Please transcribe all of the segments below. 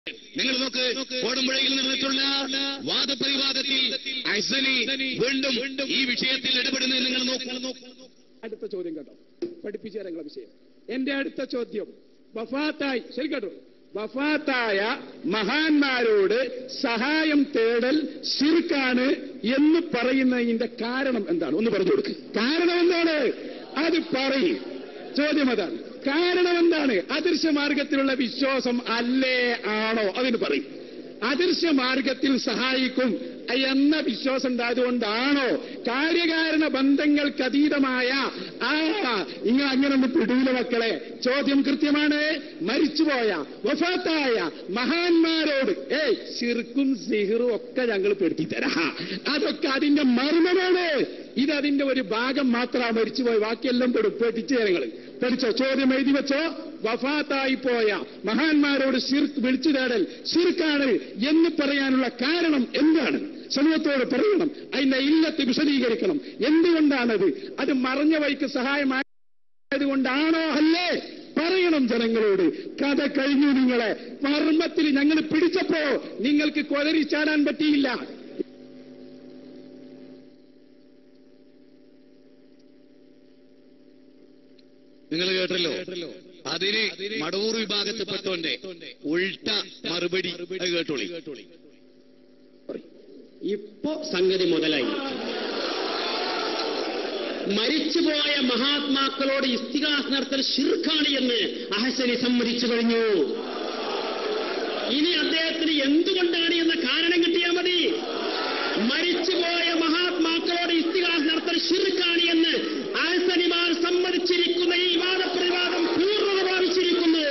നിങ്ങൾ നോക്ക് കോടമ്പുഴയിൽ നടന്നിട്ടുള്ള വാദപ്രതിവാദത്തിൽ അസനി വീണ്ടും ഈ വിഷയത്തിൽ ഇടപെടുന്നത് നിങ്ങൾ നോക്കൂ അടുത്ത ചോദ്യം കേട്ടോ പഠിപ്പിച്ചു തരാം നിങ്ങളെ വിഷയം എന്റെ അടുത്ത ചോദ്യം വഫാത്തായി ശരി കേട്ടോ വഫാത്തായ മഹാന്മാരോട് സഹായം തേടൽ ശിർക്കാണ് എന്ന് പറയുന്നതിന്റെ കാരണം എന്താണ് ഒന്ന് പറഞ്ഞു കൊടുക്ക് കാരണം എന്താണ് അത് പറയും ചോദ്യം അതാണ് കാരണം എന്താണ് അദൃശ്യ മാർഗത്തിലുള്ള വിശ്വാസം അല്ലേ ആണോ അതിന് പറയും അദൃശ്യ മാർഗത്തിൽ സഹായിക്കും എന്ന വിശ്വാസം ഉണ്ടായതുകൊണ്ടാണോ കാര്യകാരണ ബന്ധങ്ങൾക്ക് അതീതമായ ആ നിങ്ങൾ അങ്ങനെ ഒന്ന് പിടിയില മക്കളെ ചോദ്യം കൃത്യമാണ് മരിച്ചുപോയ വഫാത്തായ മഹാന്മാരോട് ഏയ് ശിർക്കും സിഹിറും ഒക്കെ ഞങ്ങൾ പെടുത്തി തരാ അതൊക്കെ അതിന്റെ മർമ്മമാണ് ഇത് അതിന്റെ ഒരു ഭാഗം മാത്രമാണ് മരിച്ചുപോയി ബാക്കിയെല്ലാം പെടും പേടിച്ചു ഞങ്ങൾ പഠിച്ചോ ചോദ്യം എഴുതി വെച്ചോ വഫാത്തായി പോയ മഹാന്മാരോട് ശിർക്ക് വിളിച്ചു തേടൽ ശിർക്കാണ് എന്ന് പറയാനുള്ള കാരണം എന്താണ് സമൂഹത്തോട് പറയണം അതിന്റെ ഇല്ലത്ത് വിശദീകരിക്കണം എന്തുകൊണ്ടാണത് അത് മറഞ്ഞ വഴിക്ക് സഹായമായതുകൊണ്ടാണോ അല്ലേ പറയണം ജനങ്ങളോട് കഥ കഴിഞ്ഞു നിങ്ങളെ മർമ്മത്തിൽ ഞങ്ങൾ പിടിച്ചപ്പോ നിങ്ങൾക്ക് കൊലരി ചാടാൻ പറ്റിയില്ല നിങ്ങൾ കേട്ടല്ലോ അതിന് മടവൂർ വിഭാഗത്തിൽപ്പെട്ടോന്റെ ഉൾട്ട മറുപടി അത് കേട്ടോളി ഇപ്പോ സംഗതി മുതലായി മരിച്ചുപോയ മഹാത്മാക്കളോട് ഇസ്തിഹാസ് നടത്തൽ ഷിർഖാണ് എന്ന് അഹസനി സമ്മതിച്ചു കഴിഞ്ഞു ഇനി അദ്ദേഹത്തിന് എന്തുകൊണ്ടാണ് എന്ന കാരണം കിട്ടിയാൽ മതി മരിച്ചുപോയ മഹാത്മാക്കളോട് ഇസ്തിഹാസ് നടത്തൽ ഷിർഖാണ് എന്ന് അഹസനിമാർ സമ്മതിച്ചിരിക്കുന്ന ഈ വാദപ്രതിവാദം പൂർണ്ണത പ്രാപിച്ചിരിക്കുന്നു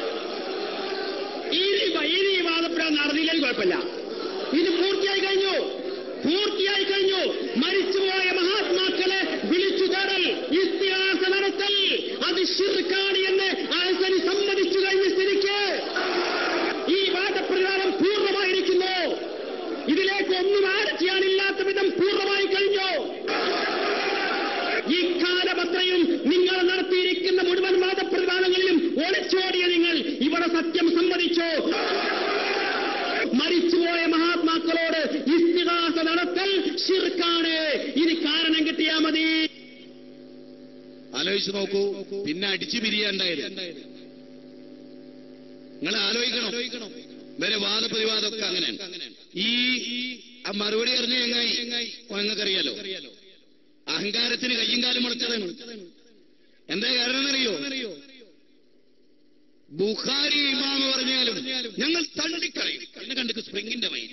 ഇനി ഇനി ഈ വാദപ്രതിവാദം നടന്നില്ലെങ്കിൽ കുഴപ്പമില്ല ഇത് പൂർത്തിയായി കഴിഞ്ഞു പൂർത്തിയായി കഴിഞ്ഞു മരിച്ചുപോയ മഹാത്മാക്കളെ വിളിച്ചു തേടൽ ഇസ്തിഹാസ നടത്തൽ അത് ഷിർക്കാണ് എന്ന് ആൽസനി സമ്മതിച്ചു കഴിഞ്ഞ സ്ഥിതിക്ക് ഈ വാദപ്രകാരം പൂർണ്ണമായിരിക്കുന്നു ഇതിലേക്ക് ഒന്നും ആഡ് ചെയ്യാനില്ലാത്ത വിധം പൂർണ്ണമായി കഴിഞ്ഞു ഇക്കാലമത്രയും നിങ്ങൾ നടത്തിയിരിക്കുന്ന മുഴുവൻ വാദപ്രതിവാദങ്ങളിലും ഒളിച്ചോടിയ നിങ്ങൾ ഇവിടെ സത്യം സമ്മതിച്ചു മരിച്ചുപോയ മഹാത്മാക്കളോട് ഇസ്തിഹാസ നടത്തൽ ഷിർക്കാണ് ഇനി കാരണം കിട്ടിയാ മതി ആലോചിച്ച് നോക്കൂ പിന്നെ അടിച്ചു പിരിയാണ്ടായത് നിങ്ങൾ ആലോചിക്കണം വരെ വാദപ്രതിവാദമൊക്കെ അങ്ങനെയാണ് ഈ ആ മറുപടി അറിഞ്ഞ എങ്ങായി നിങ്ങൾക്കറിയാലോ അഹങ്കാരത്തിന് കയ്യും കാലും മുളച്ചതാണ് എന്താ കാരണം എന്നറിയോ ബുഖാരി ഇമാമ് പറഞ്ഞാലും ഞങ്ങൾ തള്ളിക്കളയും എന്നെ കണ്ടിട്ട് സ്പ്രിങ്ങിന്റെ വൈ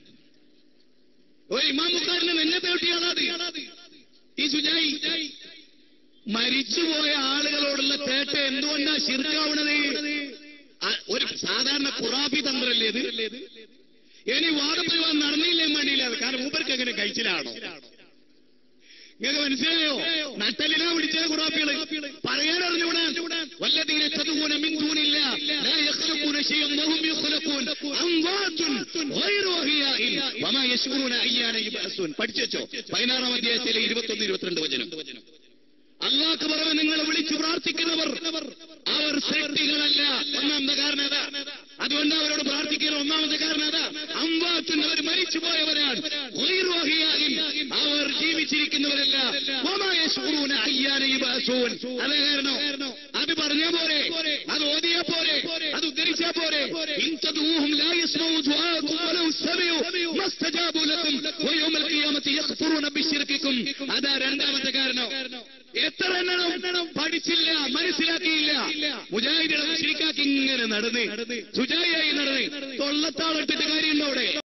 ഒരു ഇമാം ബുഖാരിനെ എന്നെ പേട്ടിയാളാത് ഈ സുജായി മരിച്ചുപോയ ആളുകളോടുള്ള തേട്ട എന്തുകൊണ്ടാ ശിർക്കാവണത് ആ- ഒരു സാധാരണ ഖുറാബി തന്ത്രല്ലേ ഇത് ഇനി വാദപ്രവാദം നടന്നില്ലേ വേണ്ടിയില്ല കാരണം മൂപ്പർക്ക് എങ്ങനെ കഴിച്ചിലാണോ നിങ്ങൾക്ക് മനസ്സിലായോ നട്ടലിനാ പിടിച്ചത് ഖുറാബികള് പറയാനറിഞ്ഞൂടാ വല്ലതീന തതുകൂന മിൻ ദൂനില്ല ലാ യഖ്ലഖൂന ശൈഅൻ വഹും യഖ്ലഖൂൻ അംവാതുൻ ഗൈറു അഹിയാഇൻ വമാ യശ്ഉറൂന അയ്യാന യുബഅസുൻ പഠിച്ചോ പതിനാറാം അധ്യായത്തിലെ ഇരുപത്തൊന്ന് ഇരുപത്തിരണ്ട് വചനം അള്ളാഹ് പുറമെ നിങ്ങളെ വിളിച്ചു പ്രാർത്ഥിക്കുന്നവർ അവർ സൃഷ്ടികളല്ല ഒന്നാമത്തെ കാരണം അതാ അതുകൊണ്ട് അവരോട് പ്രാർത്ഥിക്കുന്ന ഒന്നാമത്തെ കാരണം അതാ അമ്പാത്തുൻ അവർ മരിച്ചുപോയവരാണ് ഗൈറു അഹിയാഇൻ. അവർ ജീവിച്ചിരിക്കുന്നവരല്ല വമാ യശ്ഉറൂന അയ്യാന യുബഅസൂൻ. അതേ കാരണം അത് പറഞ്ഞാ പോരെ അത് ഓതിയാ പോരെ അത് ഉദ്ധരിച്ചാ പോരെ ഇൻ തദ്ഊഹും ലാ യസ്മഉ ദുആഅക്കും വലൗ സമിഉ മസ്തജാബു ലക്കും വയൗമൽ ഖിയാമത്തി യഖ്ഫുറൂന ബിശ്ശിർക്കിക്കും അതാ രണ്ടാമത്തെ കാരണം എത്ര എണ്ണം പഠിച്ചില്ല മനസ്സിലാക്കിയില്ല മുജാഹിദികളെ ശരിക്കാക്കി ഇങ്ങനെ നടന്ന് സുജായിയായി നടന്ന് തൊള്ളത്താളിട്ടിട്ട് കാര്യമുണ്ടോ അവിടെ